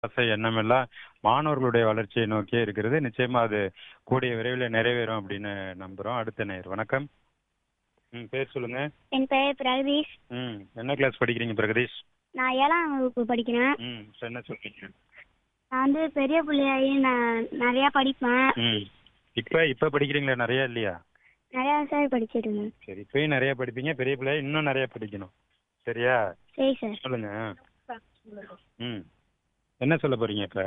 ஆசை எண்ணம் எல்லாம் மாணவர்களுடைய வளர்ச்சியை நோக்கியே இருக்கிறது நிச்சயமா அது கூடிய விரைவில் நிறைவேறும் அப்படின்னு நம்புறோம் அடுத்த நேர் வணக்கம் ம் பேர் சொல்லுங்க என் பெயர் பிரகதீஷ் ம் என்ன கிளாஸ் படிக்கிறீங்க பிரகதீஷ் நான் ஏழாம் வகுப்பு படிக்கிறேன் ம் சரி, என்ன சொல்றீங்க நான் வந்து பெரிய பிள்ளையாகி நான் நிறையா படிப்பேன் ம் இப்போ இப்போ படிக்கிறீங்களா நிறைய இல்லையா நிறையா சார் படிச்சிருக்கேன் சரி இப்பயும் நிறைய படிப்பீங்க பெரிய பிள்ளை இன்னும் நிறைய படிக்கணும் சரியா சரி சார் சொல்லுங்க ம் என்ன சொல்ல போறீங்க இப்ப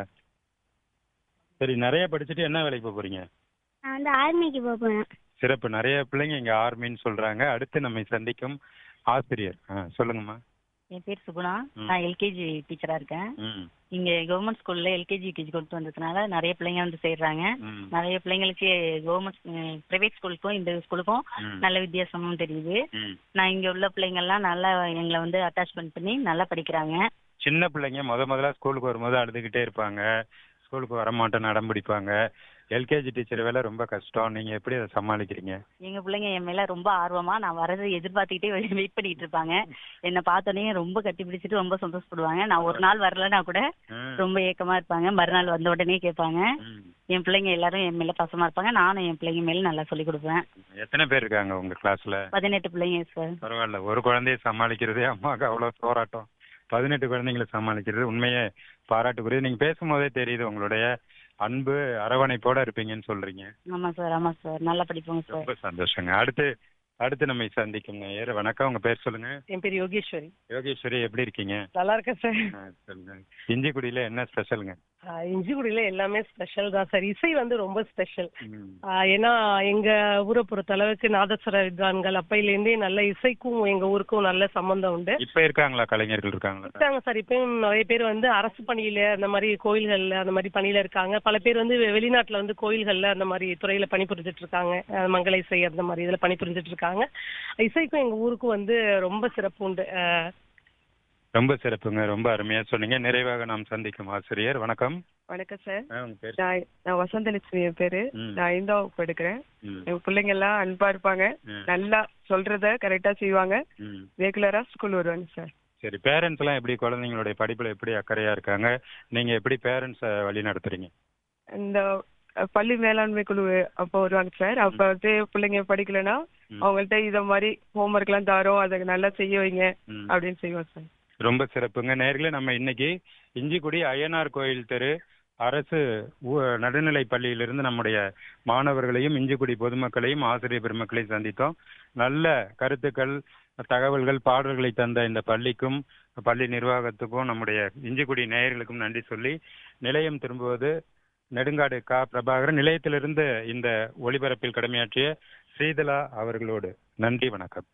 சரி நிறைய படிச்சுட்டு என்ன வேலைக்கு போக போறீங்க நான் வந்து ஆர்மிக்கு போக போகிறேன் சிறப்பு நிறைய பிள்ளைங்க இங்க ஆர்மின்னு சொல்றாங்க அடுத்து நம்மை சந்திக்கும் ஆசிரியர் ஆ சொல்லுங்கம்மா என் பேர் சுகுணா ம். நான் எல்கேஜி டீச்சரா இருக்கேன் ம் இங்க கவர்மெண்ட் ஸ்கூல்ல எல்கேஜி யூகேஜி கொண்டு வந்ததுனால நிறைய பிள்ளைங்க வந்து சேர்றாங்க ம் நிறைய பிள்ளைங்களுக்கு கவர்மெண்ட் பிரைவேட் ஸ்கூலுக்கும் இந்த ஸ்கூலுக்கும் ம். நல்ல வித்தியாசமும் தெரியுது ம். நான் இங்க உள்ள பிள்ளைங்க எல்லாம் நல்லா எங்களை வந்து அட்டாச்மெண்ட் பண்ணி நல்லா படிக்கிறாங்க சின்ன பிள்ளைங்க முத முதல்ல ஸ்கூலுக்கு வரும்போது அழுதுகிட்டே இருப்பாங்க ஸ்கூலுக்கு வரமாட்டேன்னு அடம் பிடிப்பாங்க எல்கேஜி டீச்சர் வேலை ரொம்ப கஷ்டம் நீங்க எப்படி அதை சமாளிக்கிறீங்க எங்க பிள்ளைங்க என் மேல ரொம்ப ஆர்வமா நான் வரதை எதிர்பார்த்துக்கிட்டே வெயிட் பண்ணிட்டு இருப்பாங்க என்னை பார்த்தோன்னே ரொம்ப கட்டி பிடிச்சிட்டு ரொம்ப சந்தோஷப்படுவாங்க நான் ஒரு நாள் வரலன்னா கூட ம். ரொம்ப ஏக்கமா இருப்பாங்க மறுநாள் வந்த உடனே கேட்பாங்க ம். என் பிள்ளைங்க எல்லாரும் என் மேல பாசமா இருப்பாங்க நானும் என் பிள்ளைங்க மேல நல்லா சொல்லி கொடுப்பேன் எத்தனை பேர் இருக்காங்க உங்க கிளாஸ்ல பதினெட்டு பிள்ளைங்க சார் பரவாயில்ல ஒரு குழந்தைய சமாளிக்கிறதே அம்மாவுக்கு அவ்வளவு போராட்டம் பதினெட்டு குழந்தைங்களை சமாளிக்கிறது உண்மையே பாராட்டுக்குரியது நீங்க பேசும்போதே தெரியுது உங்களுடைய அன்பு அரவணைப்போட இருப்பீங்கன்னு சொல்றீங்க ஆமா சார் ஆமா சார் நல்லா படிப்போங்க சார் ரொம்ப சந்தோஷங்க அடுத்து அடுத்து நம்ம சந்திக்கும் நேயர் வணக்கம் உங்க பேர் சொல்லுங்க என் பேர் யோகேஸ்வரி யோகேஸ்வரி எப்படி இருக்கீங்க நல்லா இருக்கேன் சார் ஆ, சொல்லுங்க இஞ்சிக்குடியில என்ன ஸ்பெஷலுங்க ஆஹ் இஞ்சிக்குடியில எல்லாமே ஸ்பெஷல் தான் சார் இசை வந்து ரொம்ப ஸ்பெஷல் ம். ஏன்னா எங்க ஊரை பொறுத்த அளவுக்கு நாதஸ்வர வித்வான்கள் அப்பையிலேருந்தே நல்ல இசைக்கும் எங்க ஊருக்கும் நல்ல சம்பந்தம் உண்டு இப்ப இருக்காங்களா கலைஞர்கள் இருக்காங்களா இருக்காங்க சார் இப்பயும் நிறைய பேர் வந்து அரசு பணியில அந்த மாதிரி கோயில்கள்ல அந்த மாதிரி பணியில இருக்காங்க பல பேர் வந்து வெ- வெளிநாட்டுல வந்து கோயில்கள்ல அந்த மாதிரி துறையில பணிபுரிஞ்சிட்டு இருக்காங்க அஹ் மங்கள இசை அந்த மாதிரி இதுல பணிபுரிஞ்சிட்டு இருக்காங்க இசைக்கும் எங்க ஊருக்கும் வந்து ரொம்ப சிறப்பு உண்டு ஆஹ் ரொம்ப சிறப்புங்க ரொம்ப அருமையா சொன்னீங்க நிறைவாக நாம் சந்திக்கும் ஆசிரியர் வணக்கம் வணக்கம் சார் ஆ, உங்க பேர் நான் நான் வசந்தலட்சுமி என் பேரு ம். நான் ஐந்தாம் வகுப்பு எடுக்கிறேன் ம். எங்க பிள்ளைங்க எல்லாம் அன்பா இருப்பாங்க ம். நல்லா சொல்றத கரெக்டா செய்வாங்க ம். ரெகுலரா ஸ்கூல் வருவாங்க சார் சரி பேரண்ட்ஸ் எல்லாம் எப்படி குழந்தைங்களுடைய படிப்புல எப்படி அக்கறையா இருக்காங்க நீங்க எப்படி பேரண்ட்ஸ வழி நடத்துறீங்க இந்த அஹ், பள்ளி மேலாண்மை குழு அப்போ வருவாங்க சார் அப்ப வந்து பிள்ளைங்க படிக்கலைன்னா ம். அவங்கள்ட்ட இத மாதிரி ஹோம்ஒர்க் எல்லாம் தரோம் அதை நல்லா செய்ய வைங்க ம். அப்படின்னு செய்வோம் சார் ரொம்ப சிறப்புங்க நேர்களே நம்ம இன்னைக்கு இஞ்சிக்குடி அய்யனார் கோயில் தெரு அரசு ஊ- நடுநிலைப் பள்ளியிலிருந்து நம்முடைய மாணவர்களையும் இஞ்சிக்குடி பொதுமக்களையும் ஆசிரியர் பெருமக்களையும் சந்தித்தோம் நல்ல கருத்துக்கள் தகவல்கள் பாடல்களை தந்த இந்த பள்ளிக்கும் பள்ளி நிர்வாகத்துக்கும் நம்முடைய இஞ்சிக்குடி நேயர்களுக்கும் நன்றி சொல்லி நிலையம் திரும்புவது நெடுங்காடு கா பிரபாகரன் நிலையத்திலிருந்து இந்த ஒளிபரப்பில் கடமையாற்றிய ஸ்ரீதலா அவர்களோடு நன்றி வணக்கம்